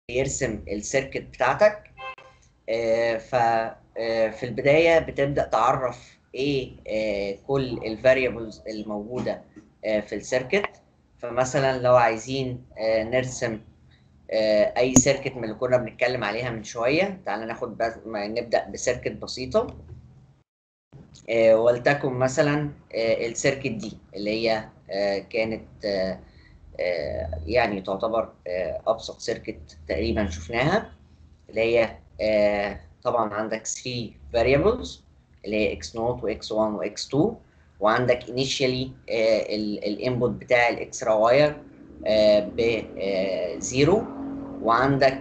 يرسم السيركت بتاعتك ففي البدايه بتبدا تعرف ايه كل الفاريبلز الموجوده في السيركت فمثلا لو عايزين نرسم اي سيركت من اللي كنا بنتكلم عليها من شويه تعالى ناخد بس نبدا بسيركت بسيطه ولتكن مثلا السيركت دي اللي هي كانت يعني تعتبر ابسط سيركت تقريبا شفناها اللي هي طبعا عندك 3 variables اللي هي x0 وx1 وx2 وعندك initially الانبوت بتاع الاكسترا واير بزيرو وعندك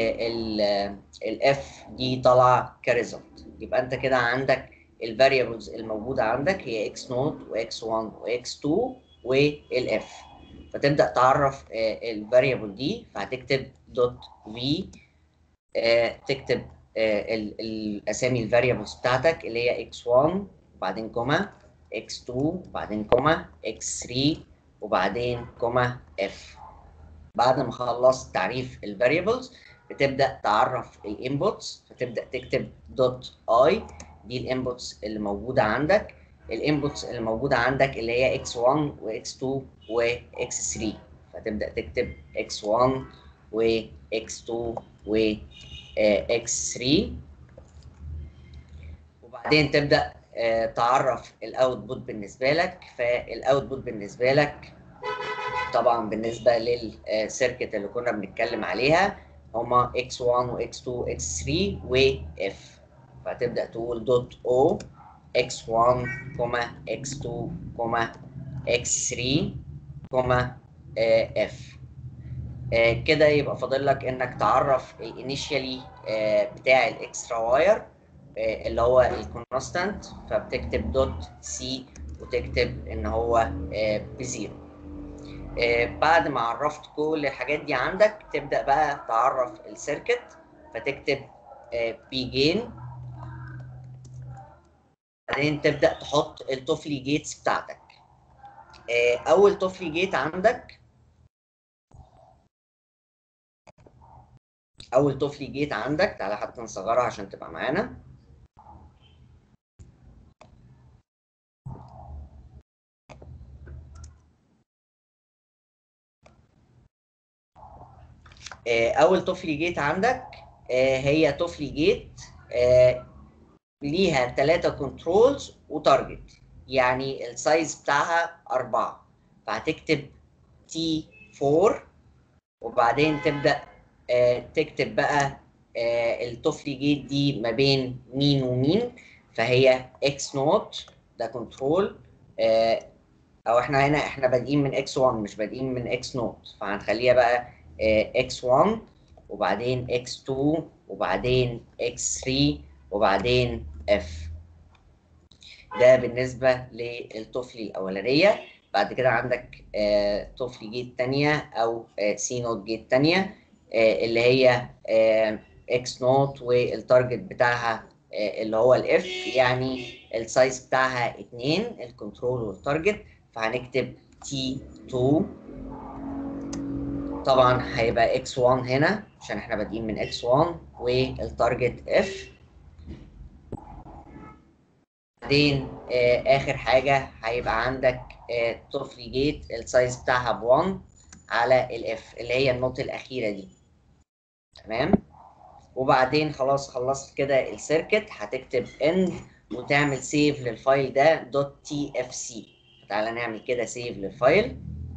الاف دي طالعه كريزلت يبقى انت كده عندك الفاريبلز الموجوده عندك هي x0 وx1 وx2 والاف فتبدا تعرف الفاريبل دي فهتكتب دوت في تكتب الاسامي الفاريبلز بتاعتك اللي هي x1 وبعدين كوما x2 وبعدين كوما x3 وبعدين كوما f بعد ما خلصت تعريف الفاريبلز بتبدا تعرف الانبوتس فتبدا تكتب دوت اي دي الانبوتس اللي موجوده عندك الانبوتس اللي موجوده عندك اللي هي x1 وx2 وx3 فتبدا تكتب x1 وx2 وx3 وبعدين تبدا تعرف الاوتبوت بالنسبه لك فالاوتبوت بالنسبه لك طبعا بالنسبه للسيركت اللي كنا بنتكلم عليها هما x1 وx2 x3 وf فتبدا تقول دوت او x1 x2 x3 f كده يبقى فاضل لك انك تعرف الانيشيالي بتاع الاكسترا واير اللي هو الكونستانت فبتكتب دوت سي وتكتب ان هو بزيرو بعد ما عرفت كل الحاجات دي عندك تبدا بقى تعرف السيركت فتكتب بي جين بعدين تبدا تحط التوفلي جيتس بتاعتك اول توفلي جيت عندك اول توفلي جيت عندك تعالى حتى نصغرها عشان تبقى معانا اول توفلي جيت عندك هي توفلي جيت ليها ثلاثة كنترولز وتارجت يعني السايز بتاعها أربعة فهتكتب تي 4 وبعدين تبدأ تكتب بقى التوفلي جيت دي ما بين مين ومين فهي اكس نوت ده كنترول او احنا هنا احنا بادئين من اكس 1 مش بادئين من اكس نوت فهنخليها بقى اكس 1 وبعدين اكس 2 وبعدين اكس 3 وبعدين اف ده بالنسبه للطفل الاولانيه بعد كده عندك آه طفل جيت تانية او آه سي نوت جيت تانية آه اللي هي اكس نوت والتارجت بتاعها اللي هو الاف يعني السايز بتاعها 2 الكنترول والتارجت فهنكتب تي 2 طبعا هيبقى اكس 1 هنا عشان احنا بادئين من اكس 1 والتارجت اف بعدين آه اخر حاجه هيبقى عندك آه طفل جيت السايز بتاعها ب 1 على الاف اللي هي النوت الاخيره دي تمام وبعدين خلاص خلصت كده السيركت هتكتب اند وتعمل سيف للفايل ده دوت تي اف سي تعالى نعمل كده سيف للفايل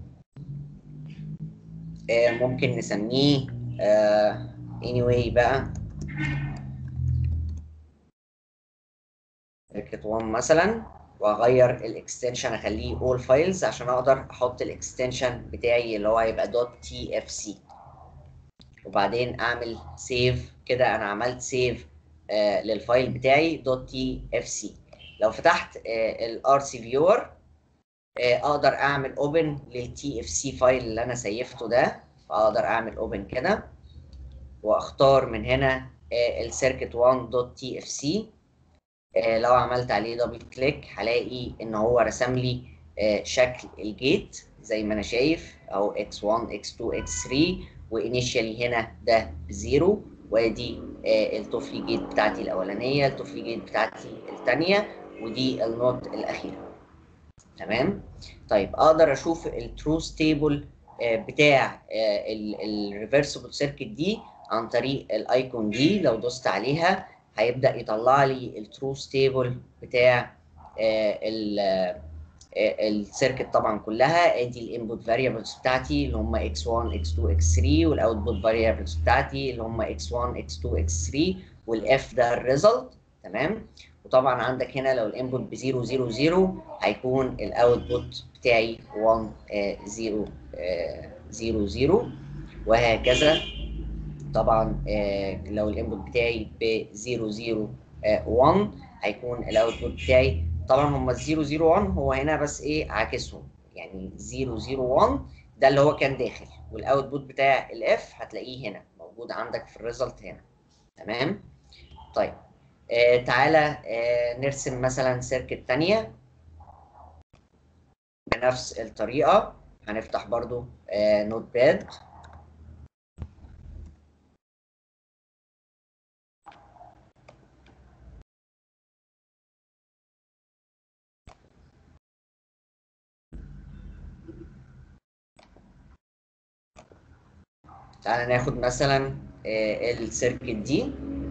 آه ممكن نسميه آه anyway بقى سيركت 1 مثلا واغير الاكستنشن اخليه all files عشان اقدر احط الاكستنشن بتاعي اللي هو هيبقى دوت تي اف سي وبعدين اعمل سيف كده انا عملت سيف آه للفايل بتاعي دوت تي اف سي لو فتحت الار سي فيور اقدر اعمل اوبن للتي اف سي فايل اللي انا سيفته ده فاقدر اعمل اوبن كده واختار من هنا السيركت 1 دوت تي اف سي لو عملت عليه دبل كليك هلاقي ان هو رسم لي شكل الجيت زي ما انا شايف اهو x1 x2 x3 وانيشيالي هنا ده بزيرو وادي آه التوفلي جيت بتاعتي الاولانيه التوفلي جيت بتاعتي الثانيه ودي النوت الاخيره تمام طيب اقدر اشوف الترو ستيبل بتاع الريفرسبل سيركت دي عن طريق الايكون دي لو دوست عليها هيبدا يطلع لي الترو ستيبل بتاع السيركت طبعا كلها ادي الانبوت فاريبلز بتاعتي اللي هم x1 x2 x3 والاوتبوت فاريبلز بتاعتي اللي هم x1 x2 x3 والاف ده الريزلت تمام وطبعا عندك هنا لو الانبوت ب 0 0 0 هيكون الاوتبوت بتاعي 1 0 0 0 وهكذا طبعا لو الانبوت بتاعي ب 0 0 1 هيكون الاوتبوت بتاعي طبعا هم 0 0 1 هو هنا بس ايه عاكسهم يعني 0 0 1 ده اللي هو كان داخل والاوتبوت بتاع الاف هتلاقيه هنا موجود عندك في الريزلت هنا تمام طيب آه تعالى آه نرسم مثلا سيركت تانية بنفس الطريقة هنفتح برضو آه نوت باد تعالى ناخد مثلا آه السيركت دي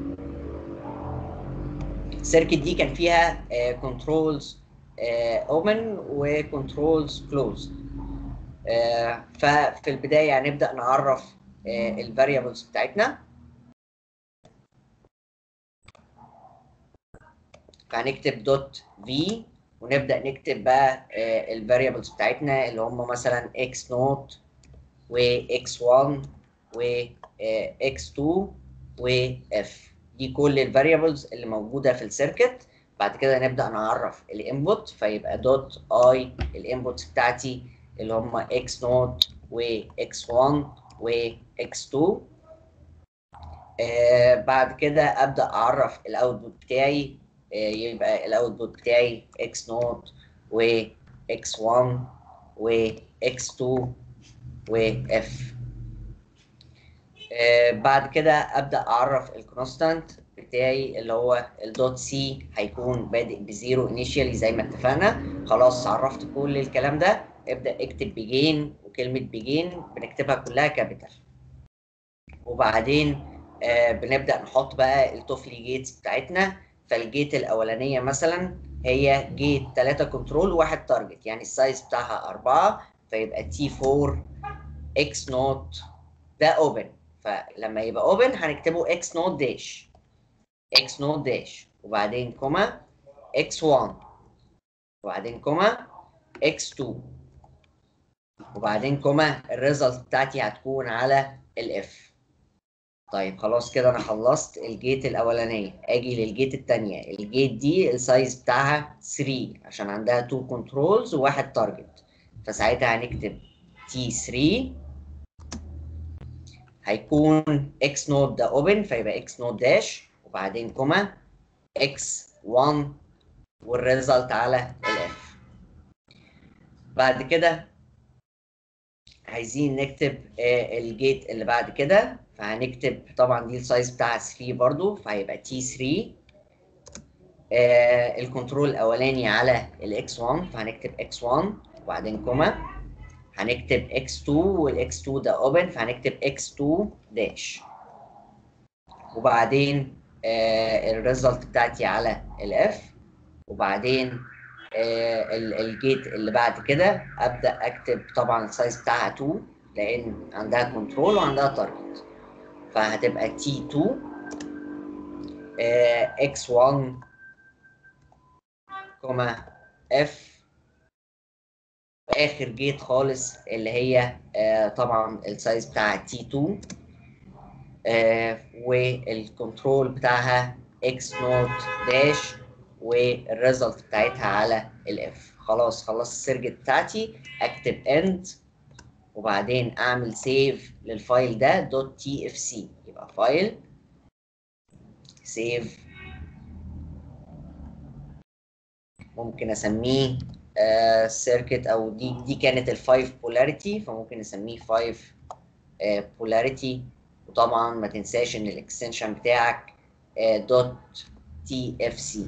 السيركت دي كان فيها كنترولز اوبن وكنترولز كلوز ففي البدايه هنبدا نعرف الفاريبلز بتاعتنا فهنكتب دوت في ونبدا نكتب بقى الفاريبلز بتاعتنا اللي هم مثلا x نوت و x1 و x2 و f دي كل الفاريبلز اللي موجوده في السيركت بعد كده نبدا نعرف الانبوت فيبقى دوت اي الانبوتس بتاعتي اللي هم اكس نوت واكس 1 واكس 2 آه بعد كده ابدا اعرف الاوتبوت بتاعي آه يبقى الاوتبوت بتاعي اكس نوت واكس 1 واكس 2 واف آه بعد كده ابدا اعرف الكونستانت بتاعي اللي هو الدوت سي هيكون بادئ بزيرو انيشيالي زي ما اتفقنا خلاص عرفت كل الكلام ده ابدا اكتب بيجين وكلمه بيجين بنكتبها كلها كابيتال وبعدين آه بنبدا نحط بقى التوفلي جيتس بتاعتنا فالجيت الاولانيه مثلا هي جيت 3 كنترول وواحد تارجت يعني السايز بتاعها 4 فيبقى تي 4 اكس نوت ده اوبن فلما يبقى اوبن هنكتبه اكس نوت داش اكس نوت داش وبعدين كوما اكس 1 وبعدين كوما اكس 2 وبعدين كوما الريزلت بتاعتي هتكون على الاف طيب خلاص كده انا خلصت الجيت الاولانيه اجي للجيت الثانيه الجيت دي السايز بتاعها 3 عشان عندها 2 كنترولز وواحد تارجت فساعتها هنكتب تي 3 هيكون اكس نوت ده اوبن فيبقى اكس نوت داش وبعدين كوما اكس 1 والريزلت على الاف بعد كده عايزين نكتب آه الجيت اللي بعد كده فهنكتب طبعا دي السايز بتاعها 3 برضو فهيبقى تي 3 آه الكنترول الاولاني على الاكس 1 فهنكتب اكس 1 وبعدين كوما هنكتب x2 والاكس 2 ده اوبن فهنكتب x2 داش وبعدين آه الريزلت بتاعتي على الاف وبعدين آه الجيت اللي بعد كده ابدا اكتب طبعا السايز بتاعها 2 لان عندها كنترول وعندها تارجت فهتبقى تي 2 آه x1 كوما اف اخر جيت خالص اللي هي آه طبعا السايز بتاعها تي 2 آه والكنترول بتاعها اكس نوت داش والريزلت بتاعتها على الاف خلاص خلصت السيرجت بتاعتي اكتب اند وبعدين اعمل سيف للفايل ده دوت تي اف سي يبقى فايل سيف ممكن اسميه سيركت uh, او دي دي كانت الفايف بولاريتي فممكن نسميه 5 بولاريتي وطبعا ما تنساش ان الاكستنشن بتاعك دوت تي اف سي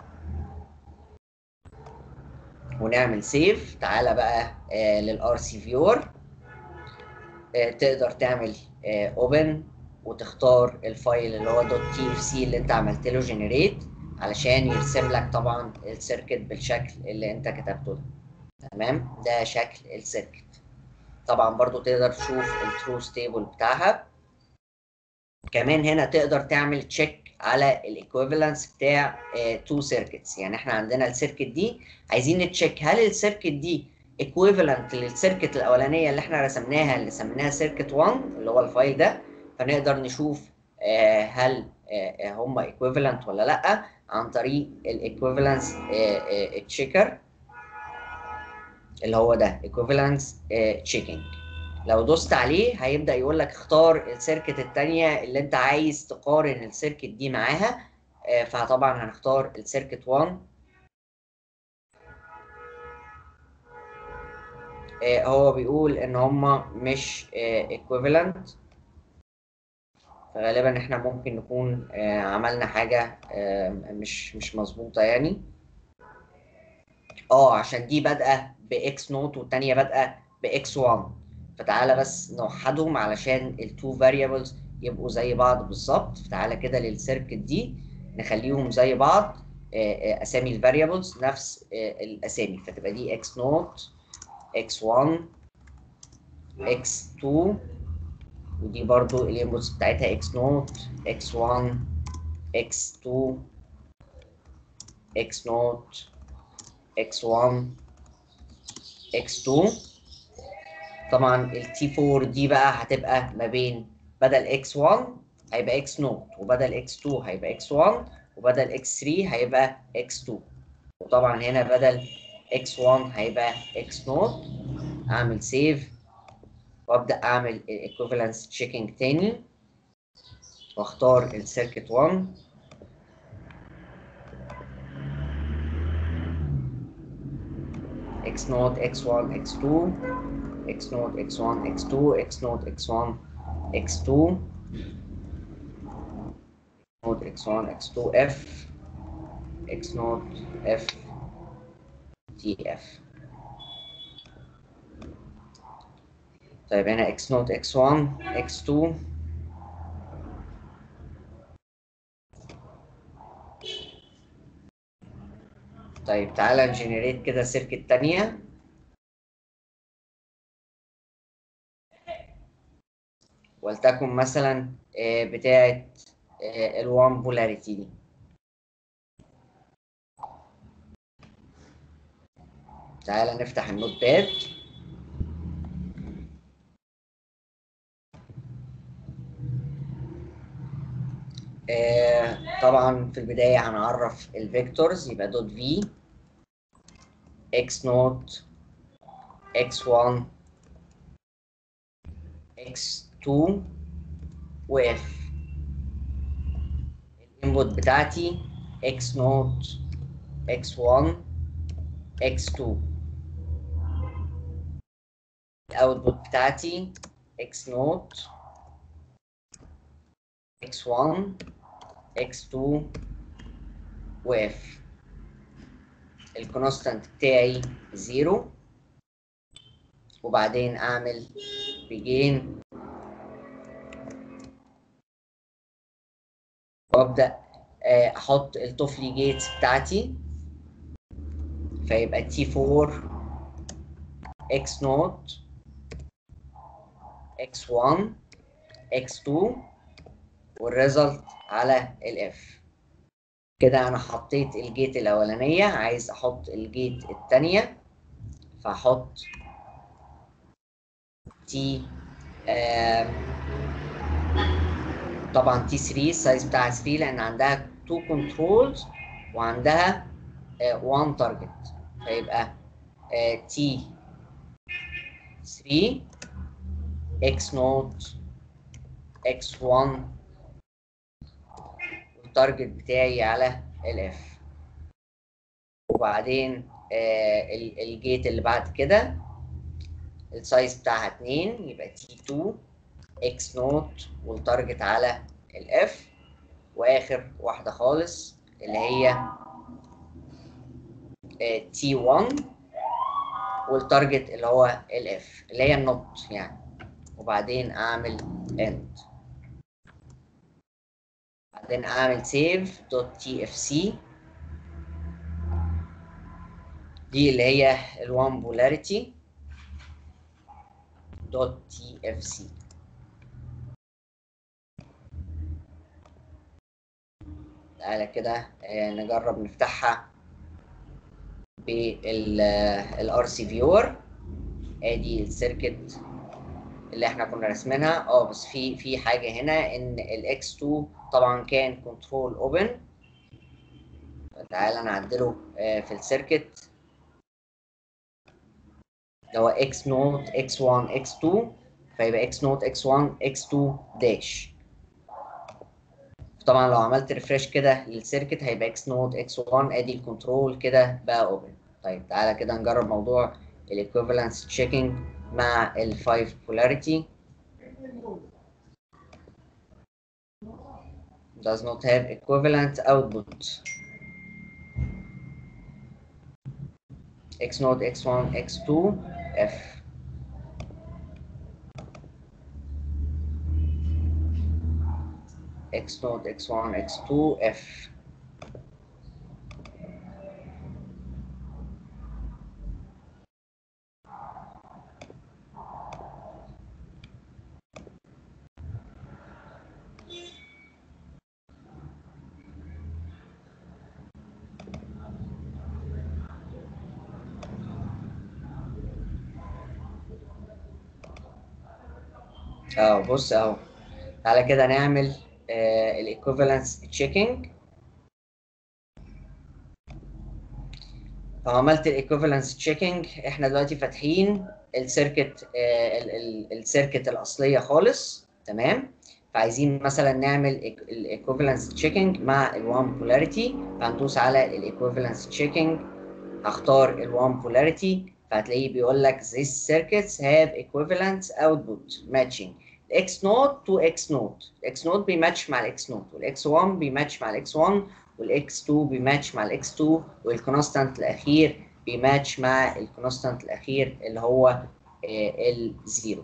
ونعمل سيف تعالى بقى للار سي فيور تقدر تعمل اوبن وتختار الفايل اللي هو دوت تي اف سي اللي انت عملت له جنريت علشان يرسم لك طبعا السيركت بالشكل اللي انت كتبته ده تمام ده شكل السيركت طبعا برضو تقدر تشوف الترو ستيبل بتاعها كمان هنا تقدر تعمل تشيك على الايكويفالنس بتاع تو سيركتس يعني احنا عندنا السيركت دي عايزين نتشيك هل السيركت دي ايكويفالنت للسيركت الاولانيه اللي احنا رسمناها اللي سميناها سيركت 1 اللي هو الفايل ده فنقدر نشوف آه هل آه هم ايكويفالنت ولا لا عن طريق الايكويفالنس تشيكر اللي هو ده ايكويفالنس تشيكينج لو دوست عليه هيبدا يقول لك اختار السيركت الثانيه اللي انت عايز تقارن السيركت دي معاها آه فطبعا هنختار السيركت 1 آه هو بيقول ان هما مش ايكويفالنت فغالبا احنا ممكن نكون آه عملنا حاجه مش مش مظبوطه يعني اه عشان دي بادئه باكس نوت والثانيه بادئه باكس 1 فتعالى بس نوحدهم علشان التو فاريبلز يبقوا زي بعض بالظبط فتعالى كده للسيركت دي نخليهم زي بعض اسامي الفاريبلز نفس الاسامي فتبقى دي اكس نوت اكس 1 اكس 2 ودي برضو الانبوتس بتاعتها اكس نوت اكس 1 اكس 2 اكس نوت اكس 1 اكس 2 طبعا التي 4 دي بقى هتبقى ما بين بدل اكس 1 هيبقى اكس نوت وبدل اكس 2 هيبقى اكس 1 وبدل اكس 3 هيبقى اكس 2 وطبعا هنا بدل اكس 1 هيبقى اكس نوت اعمل سيف وابدا اعمل الايكوفالنس تشيكينج تاني واختار السيركت 1 x naught x1 x2 x naught x1 x2 x naught x1 x2 naught x1 x2 f x naught f tf طيب هنا x naught x1 x2 طيب تعالى نجنريت كده سيركت تانية ولتكن مثلا بتاعة الوان بولاريتي دي تعالى نفتح النوت باد آه طبعا في البداية هنعرف الفيكتورز يبقى دوت في x نوت x1 x2 و f الانبوت بتاعتي x نوت x1 x2 الاوتبوت بتاعتي x نوت x1 x2 و f الكونستانت بتاعي زيرو وبعدين اعمل بيجين وابدا احط التوفلي جيتس بتاعتي فيبقى تي 4 اكس نوت اكس 1 اكس 2 والريزلت على الاف كده انا حطيت الجيت الاولانيه عايز احط الجيت الثانيه فاحط تي طبعا تي 3 السايز بتاعها 3 لان عندها 2 كنترولز وعندها 1 تارجت فيبقى تي 3 اكس نوت اكس 1 التارجت بتاعي على الاف وبعدين آه الجيت اللي بعد كده السايز بتاعها 2 يبقى تي 2 اكس نوت والتارجت على الاف واخر واحده خالص اللي هي تي 1 والتارجت اللي هو الاف اللي هي النوت يعني وبعدين اعمل اند بعدين اعمل سيف دوت تي اف سي دي اللي هي الوان بولاريتي دوت تي اف سي تعالى كده نجرب نفتحها بالار سي فيور ادي السيركت اللي احنا كنا راسمينها اه بس في في حاجه هنا ان الاكس 2 طبعا كان كنترول اوبن تعالى نعدله في السيركت اللي هو اكس نوت اكس 1 اكس 2 فيبقى اكس نوت اكس 1 اكس 2 داش طبعا لو عملت ريفرش كده للسيركت هيبقى اكس نوت اكس 1 ادي الكنترول كده بقى اوبن طيب تعالى كده نجرب موضوع الايكوفالنس تشيكينج مع ال 5 polarity does not have equivalent output x naught x1 x2 f x naught x1 x2 f اه بص اهو تعالى كده نعمل الايكوفالنس تشيكينج فعملت الايكوفالنس تشيكينج احنا دلوقتي فاتحين السيركت السيركت الاصليه خالص تمام فعايزين مثلا نعمل الايكوفالنس تشيكينج مع الوان بولاريتي فهندوس على الايكوفالنس تشيكينج هختار الوان بولاريتي فهتلاقيه بيقول لك these circuits have equivalent output matching x نوت to x نوت x نوت بيماتش مع الاكس نوت والاكس 1 بيماتش مع الاكس 1 والاكس 2 بيماتش مع الاكس 2 والكونستانت الاخير بيماتش مع الكونستانت الاخير اللي هو الزيرو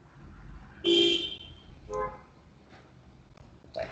طيب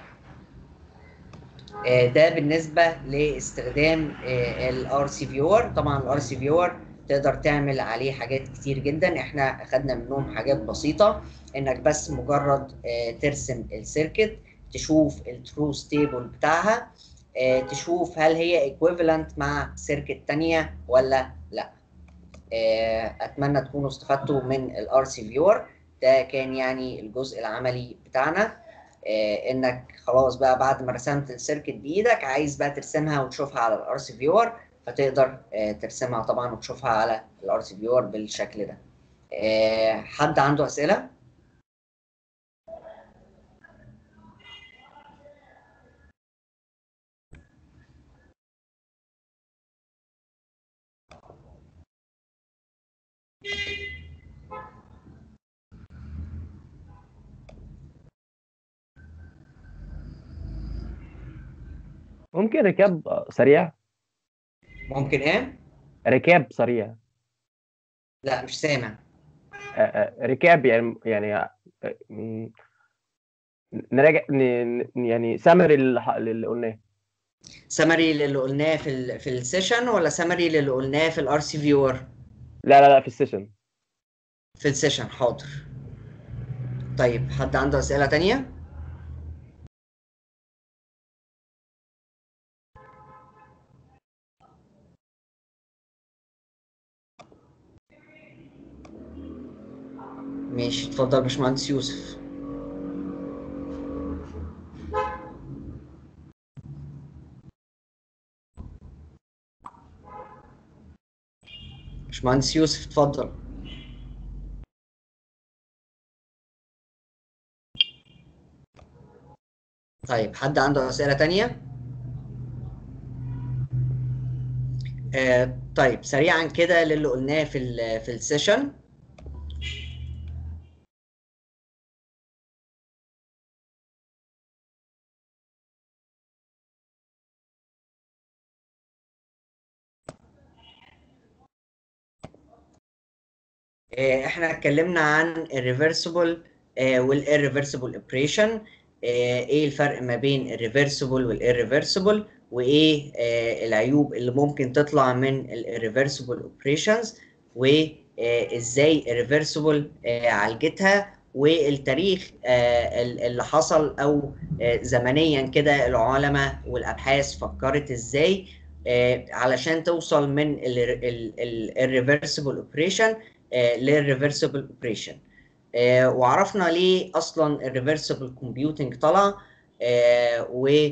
ده بالنسبه لاستخدام الار سي فيور طبعا الار سي فيور تقدر تعمل عليه حاجات كتير جدا احنا اخدنا منهم حاجات بسيطه انك بس مجرد ترسم السيركت تشوف الترو ستيبل بتاعها تشوف هل هي ايكويفالنت مع سيركت تانية ولا لا اتمنى تكونوا استفدتوا من الار سي فيور ده كان يعني الجزء العملي بتاعنا انك خلاص بقى بعد ما رسمت السيركت بايدك عايز بقى ترسمها وتشوفها على الار سي فيور فتقدر ترسمها طبعا وتشوفها على الار سي فيور بالشكل ده حد عنده اسئله ممكن ركاب سريع ممكن ايه ركاب سريع لا مش سامع آه، آه، ركاب يعني يعني آه، م- نراجع ن- ن- يعني سمري اللي قلناه سمري للي قلناه في ال في السيشن ولا سمري للي قلناه في الار سي فيور لا لا لا في السيشن في السيشن حاضر طيب حد عنده اسئله تانية ماشي اتفضل يا باشمهندس يوسف باشمهندس يوسف اتفضل طيب حد عنده أسئلة تانية؟ آه طيب سريعا كده للي قلناه في ال في السيشن آه، احنا اتكلمنا عن الريفرسبل والirreversible اوبريشن ايه الفرق ما بين الريفرسبل والirreversible وايه آه، العيوب اللي ممكن تطلع من الريفرسبل اوبريشنز وازاي الريفرسبل عالجتها والتاريخ آه، اللي حصل او آه، زمنيا كده العلماء والابحاث فكرت ازاي آه، علشان توصل من الريفرسبل اوبريشن للريفرسبل اوبريشن وعرفنا ليه اصلا الريفرسبل كومبيوتنج طلع و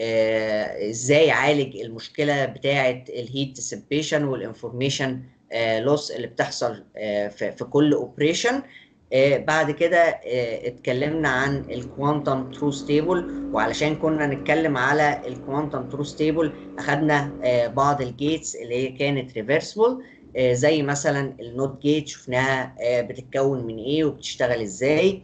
ازاي عالج المشكله بتاعه الهيت ديسيبيشن والانفورميشن لوس اللي بتحصل في كل اوبريشن بعد كده اتكلمنا عن الكوانتم ترو ستيبل وعلشان كنا نتكلم على الكوانتم ترو ستيبل اخدنا بعض الجيتس اللي هي كانت ريفرسبل زي مثلا النوت جيت شفناها بتتكون من ايه وبتشتغل ازاي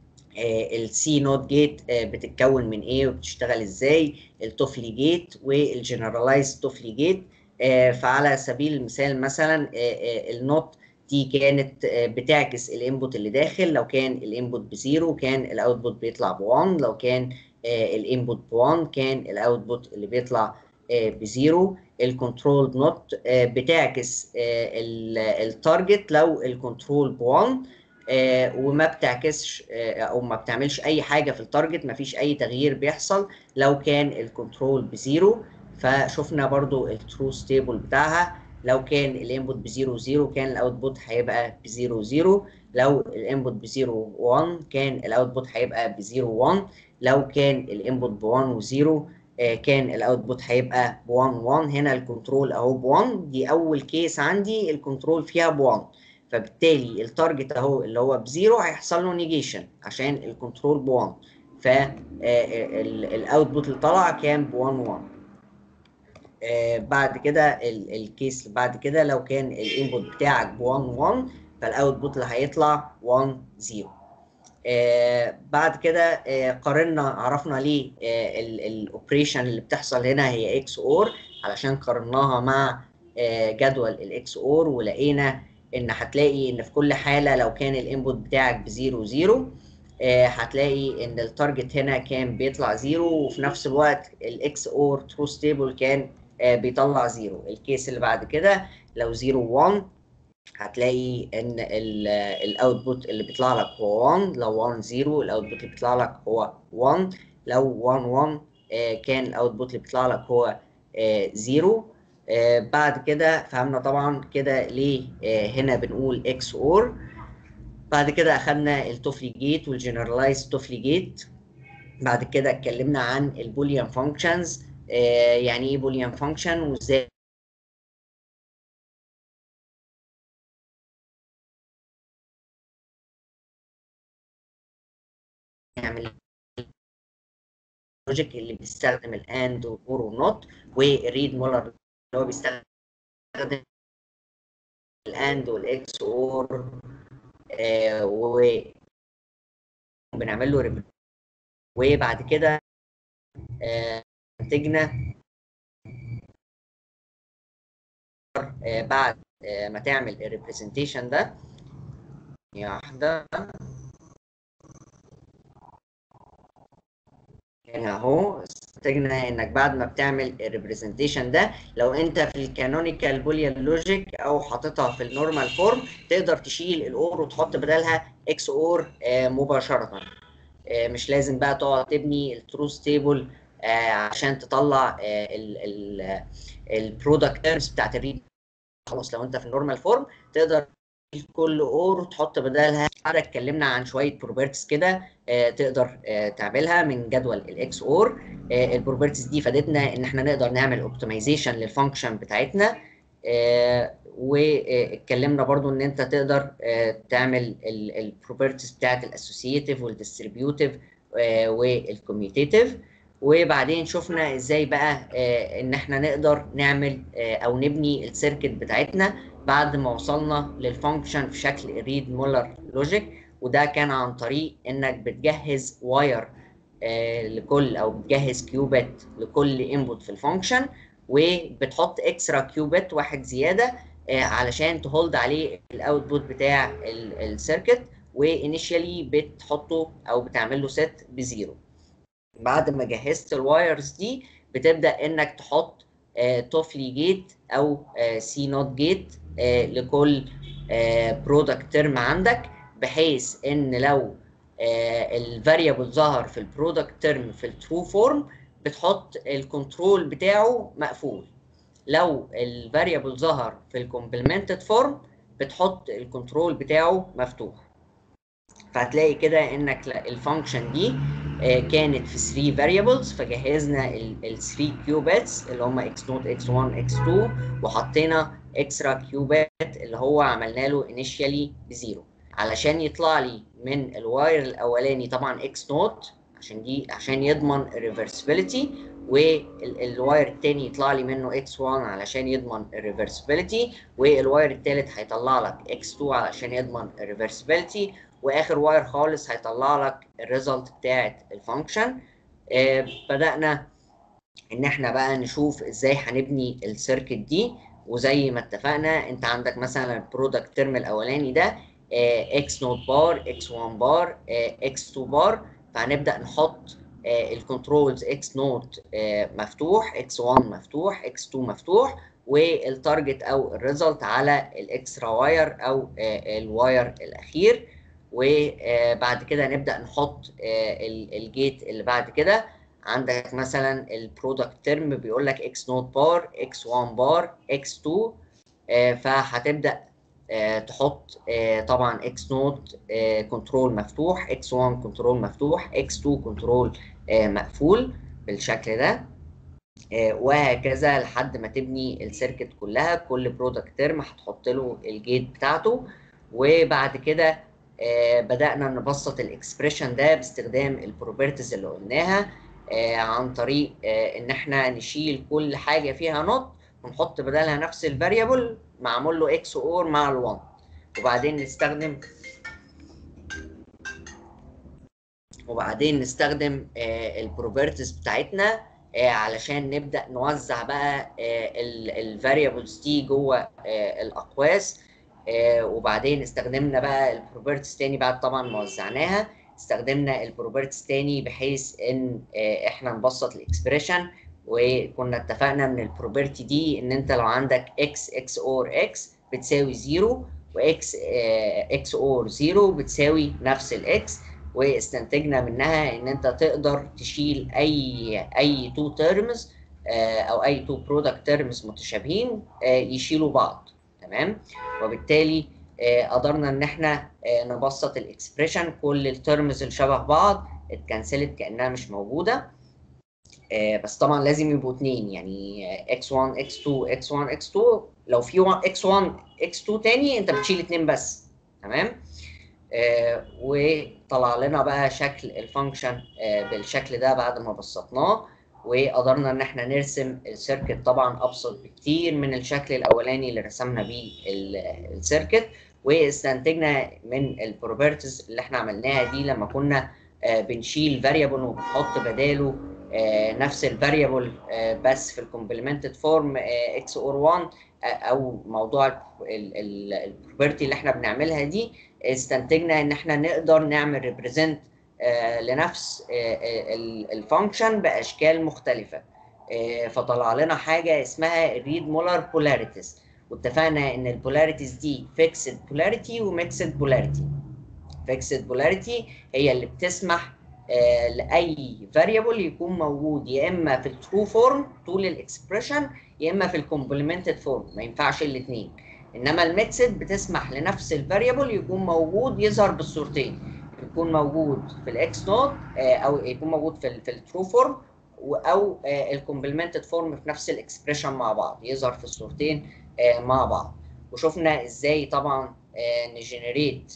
السي نوت جيت بتتكون من ايه وبتشتغل ازاي التوفلي جيت والجنرالايز توفلي جيت فعلى سبيل المثال مثلا النوت دي كانت بتعكس الانبوت اللي داخل لو كان الانبوت بزيرو كان الاوتبوت بيطلع ب1 لو كان الانبوت ب1 كان الاوتبوت اللي بيطلع بزيرو الكنترول نوت بتعكس التارجت لو الكنترول ب1 وما بتعكسش او ما بتعملش اي حاجه في التارجت ما فيش اي تغيير بيحصل لو كان الكنترول بزيرو فشفنا برضو الترو ستيبل بتاعها لو كان الانبوت بزيرو زيرو كان الاوتبوت هيبقى بزيرو زيرو لو الانبوت بزيرو 1 كان الاوتبوت هيبقى بزيرو 1 لو كان الانبوت ب 1 وزيرو كان الاوتبوت هيبقى ب 1 1 هنا الكنترول اهو ب 1 دي اول كيس عندي الكنترول فيها ب 1 فبالتالي التارجت اهو اللي هو بزيرو هيحصل له نيجيشن عشان الكنترول ب 1 فالاوتبوت اللي طلع كان ب 1 1 آه بعد كده الكيس بعد كده لو كان الانبوت بتاعك ب 1 1 فالاوتبوت اللي هيطلع 1 0 آه بعد كده آه قارنا عرفنا ليه الاوبريشن اللي بتحصل هنا هي اكس اور علشان قارناها مع جدول الاكس اور ولقينا ان هتلاقي ان في كل حاله لو كان الانبوت بتاعك ب 0 0 هتلاقي ان التارجت هنا كان بيطلع زيرو وفي نفس الوقت الاكس اور ترو ستيبل كان بيطلع زيرو الكيس اللي بعد كده لو 0 1 هتلاقي ان الاوتبوت اللي بيطلع لك هو 1 لو 1 0 الاوتبوت اللي بيطلع لك هو 1 لو 1 1 كان الاوتبوت اللي بيطلع لك هو 0 بعد كده فهمنا طبعا كده ليه هنا بنقول اكس اور بعد كده اخدنا التوفلي جيت والجنرالايز توفلي جيت بعد كده اتكلمنا عن البوليان فانكشنز آه يعني ايه بوليان فانكشن وازاي نعمل لوجيك اللي بيستخدم الاند والور والنوت والريد مولر اللي هو بيستخدم الاند والاكس اور آه و بنعمل له وبعد كده آه نتجنا آه بعد آه ما تعمل الريبريزنتيشن ده يا واحدة هنا اهو استنتجنا انك بعد ما بتعمل الريبريزنتيشن ده لو انت في الكانونيكال بوليان لوجيك او حاططها في النورمال فورم تقدر تشيل الاور وتحط بدلها اكس اور آه مباشره آه مش لازم بقى تقعد تبني الترو ستيبل آه عشان تطلع البرودكت تيرمز بتاعت الريد خلاص لو انت في النورمال فورم تقدر كل اور تحط بدلها اتكلمنا عن شويه بروبرتيز كده آه تقدر آه تعملها من جدول الاكس اور آه البروبرتيز دي فادتنا ان احنا نقدر نعمل اوبتمايزيشن للفانكشن بتاعتنا واتكلمنا برضو ان انت تقدر تعمل البروبرتيز بتاعت الاسوسيتيف والديستريبيوتيف والكوميوتيتيف وبعدين شفنا ازاي بقى ان احنا نقدر نعمل او نبني السيركت بتاعتنا بعد ما وصلنا للفانكشن في شكل ريد مولر لوجيك وده كان عن طريق انك بتجهز واير آه لكل او بتجهز كيوبت لكل انبوت في الفانكشن وبتحط اكسترا كيوبت واحد زياده آه، علشان تهولد عليه الاوتبوت بتاع السيركت وانيشالي بتحطه او بتعمل له سيت بزيرو بعد ما جهزت الوايرز دي بتبدا انك تحط توفلي جيت او سي نوت جيت لكل برودكت ترم عندك بحيث ان لو الفاريبل ظهر في البرودكت ترم في الترو فورم بتحط الكنترول بتاعه مقفول لو الفاريبل ظهر في الكومبلمنتد فورم بتحط الكنترول بتاعه مفتوح فهتلاقي كده انك الفانكشن دي آه، كانت في 3 فاريبلز فجهزنا ال 3 كيوباتس اللي هم x نوت x1 x2 وحطينا اكسترا كيوبات اللي هو عملنا له انيشيالي بزيرو علشان يطلع لي من الواير الاولاني طبعا x نوت عشان دي عشان يضمن الريفرسبيلتي والواير التاني يطلع لي منه x1 علشان يضمن الريفرسبيلتي والواير التالت هيطلع لك x2 علشان يضمن الريفرسبيلتي واخر واير خالص هيطلع لك الريزلت بتاعت الفانكشن آه بدانا ان احنا بقى نشوف ازاي هنبني السيركت دي وزي ما اتفقنا انت عندك مثلا البرودكت ترم الاولاني ده اكس نوت بار اكس 1 بار اكس 2 بار فهنبدا نحط الكنترولز اكس نوت مفتوح اكس 1 مفتوح اكس 2 مفتوح والتارجت او الريزلت على الاكسترا واير او آه، الواير الاخير وبعد كده نبدا نحط آه، ال- الجيت اللي بعد كده عندك مثلا البرودكت ترم بيقول لك اكس نوت بار اكس 1 بار اكس 2 آه، فهتبدا آه، تحط آه، طبعا اكس نوت كنترول مفتوح اكس 1 كنترول مفتوح اكس 2 كنترول مقفول بالشكل ده آه، وهكذا لحد ما تبني السيركت كلها كل برودكت ترم هتحط له الجيت بتاعته وبعد كده آه، بدأنا نبسط الاكسبريشن ده باستخدام البروبرتيز اللي قلناها آه، عن طريق آه، ان احنا نشيل كل حاجه فيها نوت ونحط بدلها نفس الفاريبل معمول له اكس اور مع ال1 وبعدين نستخدم وبعدين نستخدم البروبرتيز بتاعتنا آه، علشان نبدا نوزع بقى الفاريبلز دي جوه آه، الاقواس آه، وبعدين استخدمنا بقى البروبرتيز تاني بعد طبعا ما وزعناها استخدمنا البروبرتيز تاني بحيث ان آه، احنا نبسط الاكسبريشن وكنا اتفقنا من البروبرتي دي ان انت لو عندك x x اور x بتساوي 0 واكس اكس اور 0 بتساوي نفس الاكس واستنتجنا منها ان انت تقدر تشيل اي اي تو تيرمز او اي تو برودكت تيرمز متشابهين آه، يشيلوا بعض تمام وبالتالي آه، قدرنا ان احنا آه، نبسط الاكسبريشن كل التيرمز اللي شبه بعض اتكنسلت كانها مش موجوده آه، بس طبعا لازم يبقوا اتنين يعني آه، x1 x2 x1 x2 لو في one- x1 x2 تاني انت بتشيل اتنين بس تمام آه، وطلع لنا بقى شكل الفانكشن آه، بالشكل ده بعد ما بسطناه وقدرنا ان احنا نرسم السيركت طبعا ابسط بكتير من الشكل الاولاني اللي رسمنا بيه ال- السيركت واستنتجنا من البروبرتيز اللي احنا عملناها دي لما كنا آه، بنشيل فاريبل وبنحط بداله آه، نفس الفاريبل بس في الكومبلمنتد فورم اكس اور 1 آه، او موضوع البروبرتي اللي احنا بنعملها دي استنتجنا ان احنا نقدر نعمل ريبريزنت لنفس الفانكشن باشكال مختلفه آه، فطلع لنا حاجه اسمها الريد مولر بولاريتيز واتفقنا ان البولاريتيز دي فيكسد بولاريتي وميكسد بولاريتي فيكسد بولاريتي هي اللي بتسمح آه، لاي فاريبل يكون موجود يا اما في الترو فورم طول الاكسبريشن يا اما في الكومبلمنتد فورم ما ينفعش الاثنين انما الميكسد بتسمح لنفس الفاريبل يكون موجود يظهر بالصورتين يكون موجود في الاكس نوت او يكون موجود في ال في الترو فورم او الكومبلمنتد فورم في نفس الاكسبريشن مع بعض يظهر في الصورتين آه، مع بعض وشفنا ازاي طبعا نجنريت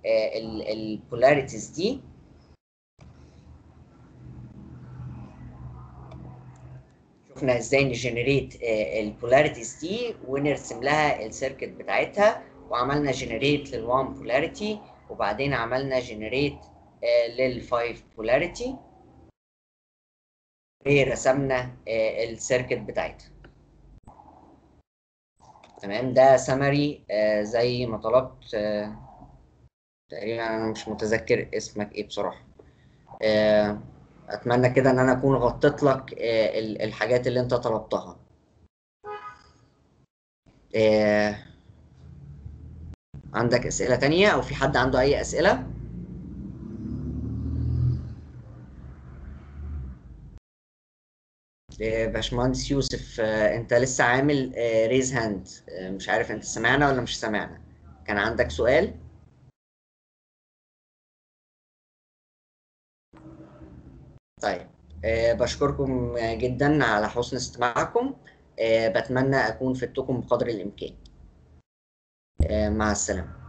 البولاريتيز دي شفنا ازاي نجنريت البولاريتيز دي ونرسم لها السيركت بتاعتها وعملنا جنريت لل1 بولاريتي وبعدين عملنا جنريت لل5 بولاريتي ورسمنا السيركت بتاعتها تمام ده سمري زي ما طلبت آه، تقريبا انا مش متذكر اسمك ايه بصراحة آه، اتمنى كده ان انا اكون غطيت لك آه، ال- الحاجات اللي انت طلبتها آه، عندك اسئلة تانية او في حد عنده اي اسئلة آه، باشمهندس يوسف آه، انت لسه عامل ريز هاند مش عارف انت سمعنا ولا مش سمعنا كان عندك سؤال طيب آه، بشكركم جدا على حسن استماعكم آه، بتمنى أكون فدتكم بقدر الإمكان آه، مع السلامة